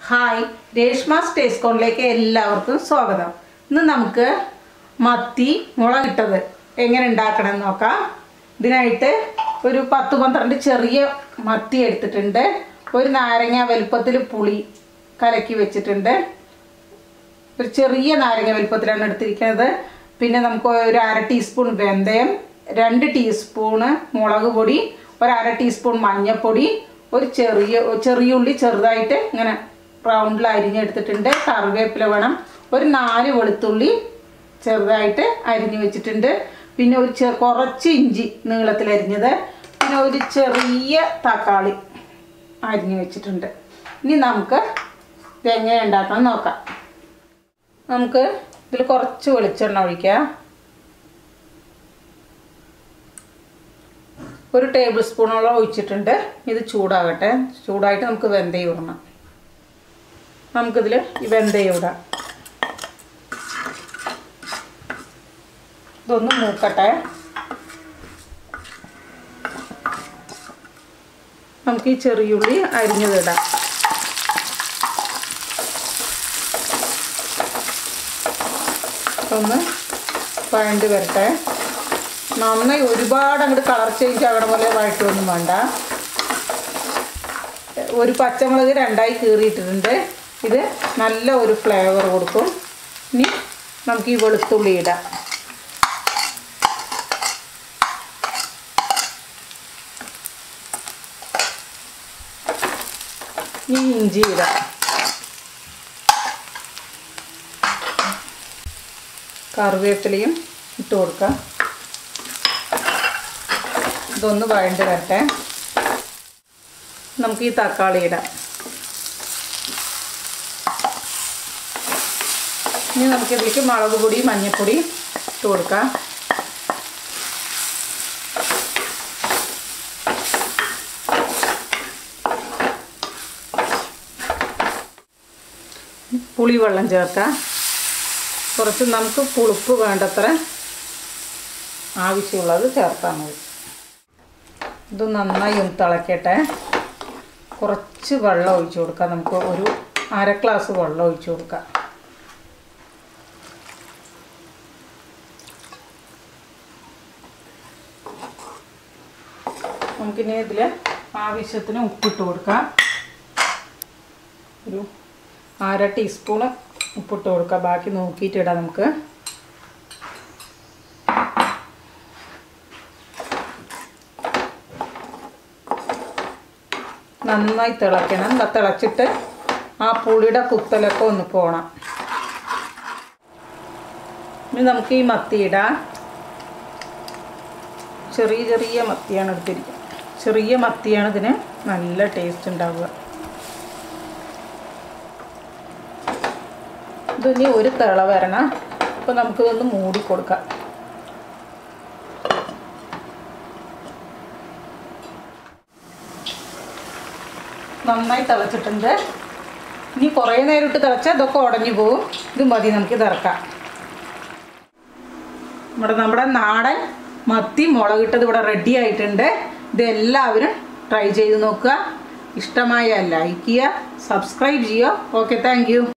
hi Reshma's taste കോണിലേക്ക് എല്ലാവർക്കും സ്വാഗതം ഇന്ന് നമുക്ക് മത്തി മുളകിട്ടത് എങ്ങനെ ഉണ്ടാക്കണം എന്ന് നോക്കാം ഇതിനായിട്ട് ഒരു പത്ത് പന്ത്രണ്ട് ചെറിയ മത്തി എടുത്തിട്ടുണ്ട് ഒരു നാരങ്ങ വലുപ്പത്തിൽ പുളി കലക്കി വെച്ചിട്ടുണ്ട് ഒരു ചെറിയ നാരങ്ങ വലുപ്പത്തിലാണ് എടുത്തിരിക്കുന്നത് പിന്നെ നമുക്ക് ഒരു അര ടീസ്പൂൺ വെന്തയം രണ്ട് ടീസ്പൂണ് മുളക് പൊടി ഒരു അര ടീസ്പൂൺ മഞ്ഞൾപ്പൊടി ഒരു ചെറിയ ചെറിയ ഉള്ളി ചെറുതായിട്ട് ഇങ്ങനെ റൗണ്ടിൽ അരിഞ്ഞെടുത്തിട്ടുണ്ട് കറിവേപ്പില വേണം ഒരു നാല് വെളുത്തുള്ളി ചെറുതായിട്ട് അരിഞ്ഞു വെച്ചിട്ടുണ്ട് പിന്നെ ഒരു ചെ കുറച്ച് ഇഞ്ചി നീളത്തിൽ അരിഞ്ഞത് പിന്നെ ഒരു ചെറിയ തക്കാളി അരിഞ്ഞു വെച്ചിട്ടുണ്ട് ഇനി നമുക്ക് ഇത് എങ്ങനെ ഉണ്ടാക്കണം നോക്കാം നമുക്ക് ഇതിൽ കുറച്ച് വെളിച്ചെണ്ണ ഒഴിക്കാം ഒരു ടേബിൾ സ്പൂണോളം ഒഴിച്ചിട്ടുണ്ട് ഇത് ചൂടാകട്ടെ ചൂടായിട്ട് നമുക്ക് വെന്തയം ഇടണം നമുക്കിതിൽ ഈ വെന്തയം ഇടാം ഇതൊന്ന് മൂക്കട്ടെ നമുക്ക് ഈ ചെറിയുള്ളി അരിഞ്ഞതിടാം ഒന്ന് വഴണ്ട് വരട്ടെ നന്നായി ഒരുപാട് അങ്ങോട്ട് കളർ ചേഞ്ച് ആകണ പോലെ വഴറ്റൊന്നും വേണ്ട ഒരു പച്ചമുളക് രണ്ടായി കീറിയിട്ടിട്ടുണ്ട് ഇത് നല്ല ഒരു ഫ്ലേവർ കൊടുക്കും ഇനി നമുക്ക് ഈ വെളുത്തുള്ളി ഇടാം ഇനി ഇഞ്ചി ഇടാം കറിവേപ്പിലയും ഇട്ട് കൊടുക്കാം ഇതൊന്ന് വഴണ്ട് വരട്ടെ നമുക്ക് ഈ തക്കാളി ഇടാം ഇനി നമുക്ക് ഇതിലേക്ക് മുളക് പൊടി മഞ്ഞൾപ്പൊടി ഇട്ട് കൊടുക്കാം പുളി വെള്ളം ചേർക്കാം കുറച്ച് നമുക്ക് പുളിപ്പ് വേണ്ടത്ര ആവശ്യമുള്ളത് ചേർത്താൽ മതി ഇത് നന്നായി ഒന്ന് തിളക്കട്ടെ കുറച്ച് വെള്ളം ഒഴിച്ചു കൊടുക്കാം നമുക്ക് ഒരു അര ഗ്ലാസ് വെള്ളം ഒഴിച്ചു കൊടുക്കാം നമുക്കിനി ഇതിൽ ആവശ്യത്തിന് ഉപ്പിട്ട് കൊടുക്കാം ഒരു അര ടീസ്പൂണ് ഉപ്പിട്ട് കൊടുക്കുക ബാക്കി നോക്കിയിട്ട് ഇടാം നമുക്ക് നന്നായി തിളയ്ക്കണം തിളച്ചിട്ട് ആ പുളിയുടെ കുത്തലൊക്കെ ഒന്ന് പോകണം ഇനി നമുക്ക് ഈ മത്തി ഇടാം ചെറിയ ചെറിയ മത്തിയാണ് എടുത്തിരിക്കുന്നത് ചെറിയ മത്തിയാണ് ഇതിന് നല്ല ടേസ്റ്റ് ഉണ്ടാവുക ഇതിനി ഒരു തിള വരണം അപ്പോൾ നമുക്കിതൊന്ന് മൂടി കൊടുക്കാം നന്നായി തിളച്ചിട്ടുണ്ട് ഇനി കുറേ നേരം ഇട്ട് തിളച്ചാൽ ഇതൊക്കെ ഉടഞ്ഞു പോകും ഇത് മതി നമുക്ക് തിറക്കാം നമ്മുടെ നമ്മുടെ നാടൻ മത്തി മുളകിട്ടത് ഇവിടെ റെഡി ആയിട്ടുണ്ട് ഇതെല്ലാവരും ട്രൈ ചെയ്ത് നോക്കുക ഇഷ്ടമായ ലൈക്ക് ചെയ്യുക സബ്സ്ക്രൈബ് ചെയ്യുക ഓക്കെ താങ്ക്